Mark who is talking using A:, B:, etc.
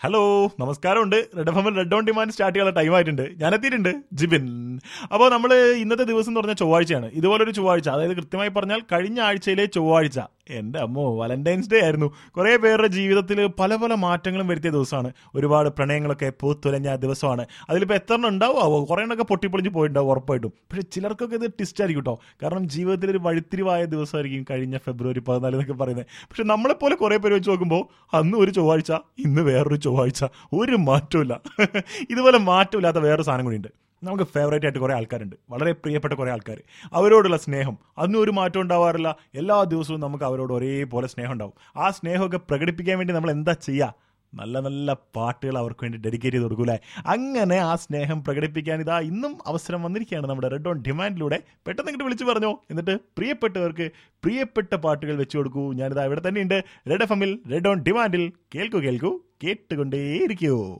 A: hello നമസ്കാരമുണ്ട് Red F എമ്മിൽ Red on demand start ചെയ്യാനുള്ള ടൈം ആയിട്ടുണ്ട് ഞാൻ എത്തിയിട്ടുണ്ട് ജിബിൻ അപ്പോൾ നമ്മൾ ഇന്നത്തെ ദിവസം എന്ന് പറഞ്ഞാൽ ചൊവ്വാഴ്ചയാണ് ഇതുപോലൊരു ചൊവ്വാഴ്ച അതായത് കൃത്യമായി പറഞ്ഞാൽ കഴിഞ്ഞ ആഴ്ചയിലെ ചൊവ്വാഴ്ച എൻ്റെ അമ്മോ വാലന്റൈൻസ് ഡേ ആയിരുന്നു കുറേ പേരുടെ ജീവിതത്തിൽ പല പല മാറ്റങ്ങളും വരുത്തിയ ദിവസമാണ് ഒരുപാട് പ്രണയങ്ങളൊക്കെ പൂത്തുലഞ്ഞ ദിവസമാണ് അതിലിപ്പോൾ എത്ര എണ്ണം ഉണ്ടാവുമോ കുറേ എണ്ണമൊക്കെ പൊട്ടിപ്പൊളിഞ്ഞ് പോയിട്ടുണ്ടാവും ഉറപ്പായിട്ടും പക്ഷേ ചിലർക്കൊക്കെ ഇത് ടിസ്റ്റ് ആയിരിക്കും കേട്ടോ കാരണം ജീവിതത്തിൽ ഒരു വഴിത്തിരിവായ ദിവസമായിരിക്കും കഴിഞ്ഞ ഫെബ്രുവരി പതിനാല് എന്നൊക്കെ പറയുന്നത് പക്ഷെ നമ്മളെപ്പോലെ കുറേ പേര് വെച്ച് നോക്കുമ്പോൾ അന്ന് ഒരു ചൊവ്വാഴ്ച ഇന്ന് വേറൊരു ചൊവ്വാഴ്ച ഒരു മാറ്റമില്ല ഇതുപോലെ മാറ്റമില്ലാത്ത വേറൊരു സാധനം കൂടിയുണ്ട് നമുക്ക് ഫേവറേറ്റ് ആയിട്ട് കുറേ ആൾക്കാരുണ്ട് വളരെ പ്രിയപ്പെട്ട കുറേ ആൾക്കാർ അവരോടുള്ള സ്നേഹം അതിനും ഒരു മാറ്റം ഉണ്ടാവാറില്ല എല്ലാ ദിവസവും നമുക്ക് അവരോട് ഒരേപോലെ സ്നേഹം ഉണ്ടാവും ആ സ്നേഹമൊക്കെ പ്രകടിപ്പിക്കാൻ വേണ്ടി നമ്മൾ എന്താ ചെയ്യുക നല്ല നല്ല പാട്ടുകൾ അവർക്ക് വേണ്ടി ഡെഡിക്കേറ്റ് ചെയ്ത് കൊടുക്കൂലേ അങ്ങനെ ആ സ്നേഹം പ്രകടിപ്പിക്കാൻ ഇതാ ഇന്നും അവസരം വന്നിരിക്കുകയാണ് നമ്മുടെ റെഡ് ഓൺ ഡിമാൻഡിലൂടെ പെട്ടെന്ന് ഇങ്ങോട്ട് വിളിച്ചു പറഞ്ഞോ എന്നിട്ട് പ്രിയപ്പെട്ടവർക്ക് പ്രിയപ്പെട്ട പാട്ടുകൾ വെച്ചു കൊടുക്കൂ ഞാനിതാ ഇവിടെ തന്നെയുണ്ട് റെഡ് എഫ് എമ്മിൽ റെഡ് ഓൺ ഡിമാൻഡിൽ കേൾക്കൂ കേൾക്കൂ കേട്ടുകൊണ്ടേയിരിക്കൂ